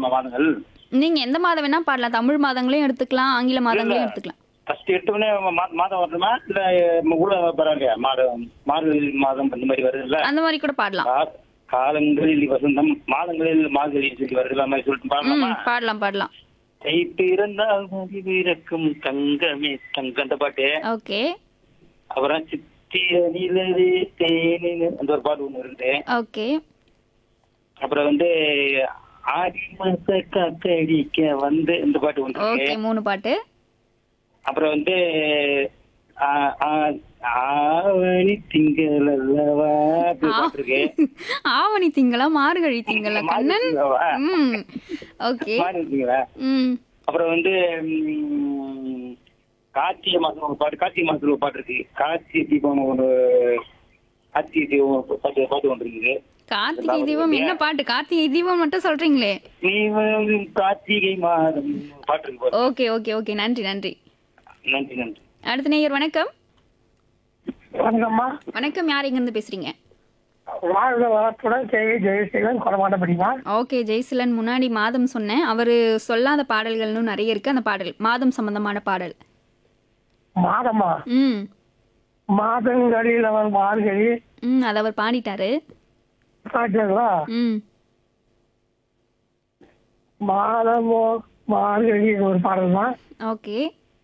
மாதங்கள் நீங்க எந்த மாதம் வேணா பாடலாம் தமிழ் மாதங்களையும் எடுத்துக்கலாம் ஆங்கில மாதங்களையும் எடுத்துக்கலாம் ஃபர்ஸ்ட் எடுத்தோடனே மா- மாதம் வரணுமா இல்ல அஹ், உள்ள பரவாயில்லையா மாதம் மார்கழி மாதம் இந்த மாதிரி வருதுல்ல அந்த மாதிரி கூட பாடலாம் கா- காலங்களில் வசந்தம் மாதங்களில் மார்கழி சொல்லி வருது அந்த மாதிரி சொல்லிட்டு ம் பாடலாமா பாடலாம் பாடலாம் தை பிறந்தால் மதிவிறக்கும் தங்கமே தங்க அந்த பாட்டு ஓகே அப்புறம் சித்திர நிலவே தேனின்னு அந்த ஒரு பாட்டு ஒண்ணு இருக்கு ஓகே அப்புறம் வந்து ஆடி மாச காத்தடிக்க வந்து இந்த பாட்டு ஒன்று ஓகே இருக்கு மூணு பாட்டு அப்புறம் வந்து ஆ, ஆ, ஆவணி திங்கள் அல்லவா அப்படி ஒரு பாட்டு இருக்கு ஆவணி திங்களா மார்கழி திங்களா கண்ணன் அல்லவா? ம் ஓகே பாட்டு இருக்குங்களா ம் அப்புறம் வந்து ம், கார்த்திகை மாசம் ஒரு பாட்டு கார்த்திகை மாசத்துல ஒரு பாட்டு இருக்கு கார்த்திகை தீபம் ஒரு கார்த்திகை தீபம் ஒரு பாட்டு பாட்டு ஒன்று இருக்குது கார்த்திகை தீபம் என்ன பாட்டு கார்த்திகை தீபம் மட்டும் சொல்றீங்களே நீ வந்து கார்த்திகை மாதம் பாட்டு இருக்கு பாரு. ஓகே ஓகே ஓகே நன்றி நன்றி நன்றி நன்றி அடுத்த நேயர் வணக்கம் வணக்கம்மா வணக்கம் யார் எங்க இருந்து பேசுறீங்க வாழ்க வளத்துடன் கேவி ஜெயசீலன் கொடமாட்ட படிமா ஓகே ஜெய்சிலன் முன்னாடி மாதம் சொன்னேன் அவரு சொல்லாத பாடல்கள்னு நிறைய இருக்கு அந்த பாடல் மாதம் சம்பந்தமான பாடல் மாதம்மா ம் மாதங்களில் அவன் மார்கழி ம் அதை அவர் பாடிட்டாரு காட்டுங்களா ம் மாதமோ மார்கழி ஒரு பாடல் தான் ஓகே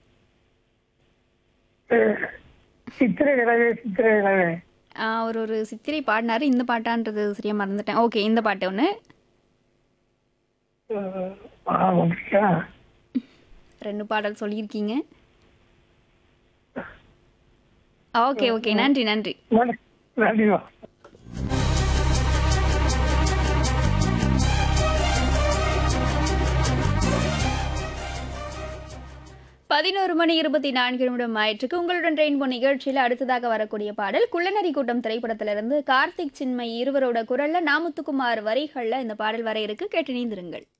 சித்திரை நிலவே சித்திரை நிலவே அவர் ஒரு சித்திரை பாடினாரு இந்த பாட்டான்றது சரியா மறந்துட்டேன் ஓகே இந்த பாட்டு ஒன்று அஹ், மாதம் வந்துருச்சா? ரெண்டு பாடல் சொல்லியிருக்கீங்க ஓகே ஓகே நன்றி நன்றி நன்றி- நன்றிம்மா பதினோரு மணி இருபத்தி நான்கு நிமிடம் ஆயிற்றுக்கு உங்களுடன் ரெயின்போ நிகழ்ச்சியில் அடுத்ததாக வரக்கூடிய பாடல் குள்ளநரி கூட்டம் திரைப்படத்திலிருந்து கார்த்திக் சின்மை இருவரோட குரல்ல நாமுத்துக்குமார் வரிகள்ல இந்த பாடல் வர இருக்கு கேட்டு நீந்திருங்கள்